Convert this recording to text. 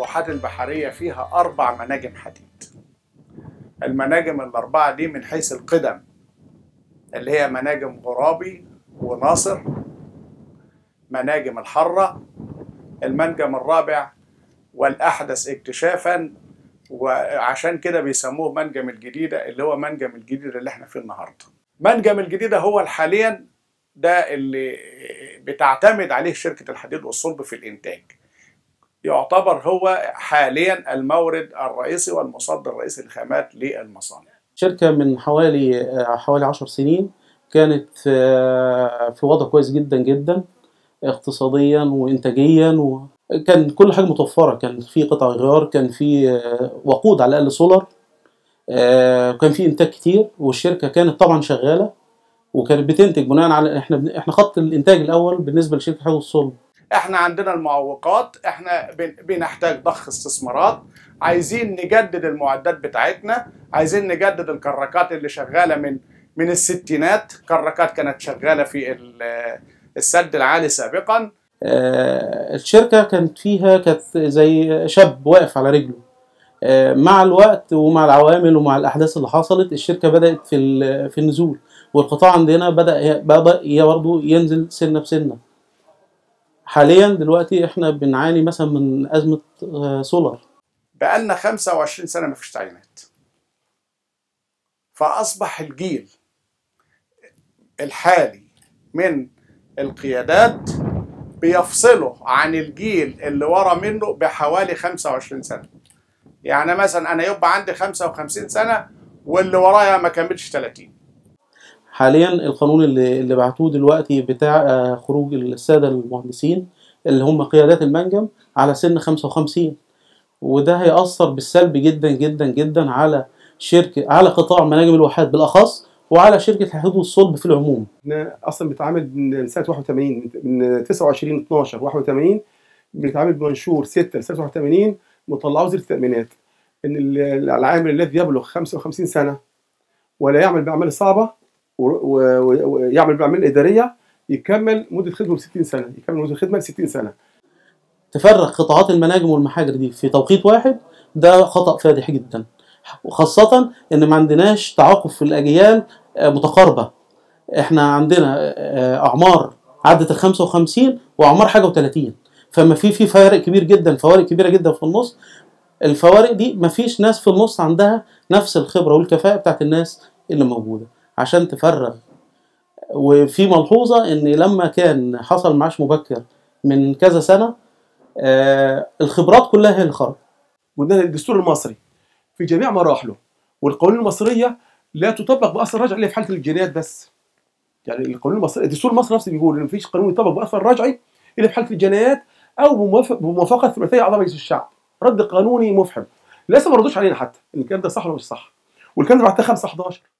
الواحات البحرية فيها أربع مناجم حديد المناجم الأربعة دي من حيث القدم اللي هي مناجم غرابي وناصر مناجم الحرة المنجم الرابع والأحدث اكتشافا وعشان كده بيسموه منجم الجديدة اللي هو منجم الجديدة اللي احنا فيه النهاردة منجم الجديدة هو حاليا ده اللي بتعتمد عليه شركة الحديد والصلب في الإنتاج يعتبر هو حاليا المورد الرئيسي والمصدر الرئيسي للخامات للمصانع شركة من حوالي حوالي عشر سنين كانت في وضع كويس جدا جدا اقتصاديا وانتاجيا وكان كل حاجه متوفره كان في قطع غيار كان في وقود على الاقل سولار كان في انتاج كتير والشركه كانت طبعا شغاله وكانت بتنتج بناء على احنا احنا خط الانتاج الاول بالنسبه لشركه حديد الصلب احنا عندنا المعوقات احنا بنحتاج ضخ استثمارات عايزين نجدد المعدات بتاعتنا عايزين نجدد الكراكات اللي شغاله من من الستينات كراكات كانت شغاله في السد العالي سابقا الشركة كانت فيها كانت زي شاب واقف على رجله مع الوقت ومع العوامل ومع الأحداث اللي حصلت الشركة بدأت في في النزول والقطاع عندنا بدأ بدأ برضه ينزل سنة بسنة حاليا دلوقتي احنا بنعاني مثلا من أزمة سولار بقالنا 25 سنة مفيش تعيينات فأصبح الجيل الحالي من القيادات بيفصله عن الجيل اللي ورا منه بحوالي 25 سنة يعني مثلا أنا يبقى عندي 55 سنة واللي ورايا ما كملش 30 حاليا القانون اللي اللي بعتوه دلوقتي بتاع خروج السادة المهندسين اللي هم قيادات المنجم على سن 55 وده هيأثر بالسلب جدا جدا جدا على شركة على قطاع مناجم الواحات بالأخص وعلى شركة الحديد والصلب في العموم احنا اصلا بنتعامل من سنه 81 من 29 12 81 بنتعامل بمنشور 6 ل 86 مطلعه وزير التامينات ان العامل الذي يبلغ 55 سنه ولا يعمل باعمال صعبه ويعمل باعمال اداريه يكمل مده خدمه 60 سنه يكمل مده خدمه 60 سنه تفرغ قطاعات المناجم والمحاجر دي في توقيت واحد ده خطأ فادح جدا وخاصة إن ما عندناش تعاقب في الأجيال متقاربة إحنا عندنا أعمار عدت ال 55 وأعمار حاجة و30 فما في في فوارق كبير جدا فوارق كبيرة جدا في النص الفوارق دي ما فيش ناس في النص عندها نفس الخبرة والكفاءة بتاعت الناس اللي موجودة عشان تفرغ وفي ملحوظة إن لما كان حصل معاش مبكر من كذا سنة الخبرات كلها هي اللي خرجت وده الدستور المصري في جميع مراحله والقوانين المصريه لا تطبق باثر رجعي الا في حاله الجنايات بس يعني القانون المصري الدستور المصري نفسه بيقول ان مفيش قانون يطبق باثر رجعي الا في حاله الجنايات او بموافقه ثلاثيه اعضاء مجلس الشعب رد قانوني مفحم لسه ما ردوش علينا حتى الكلام ده صح ولا مش صح والكلام ده بعتها 5 11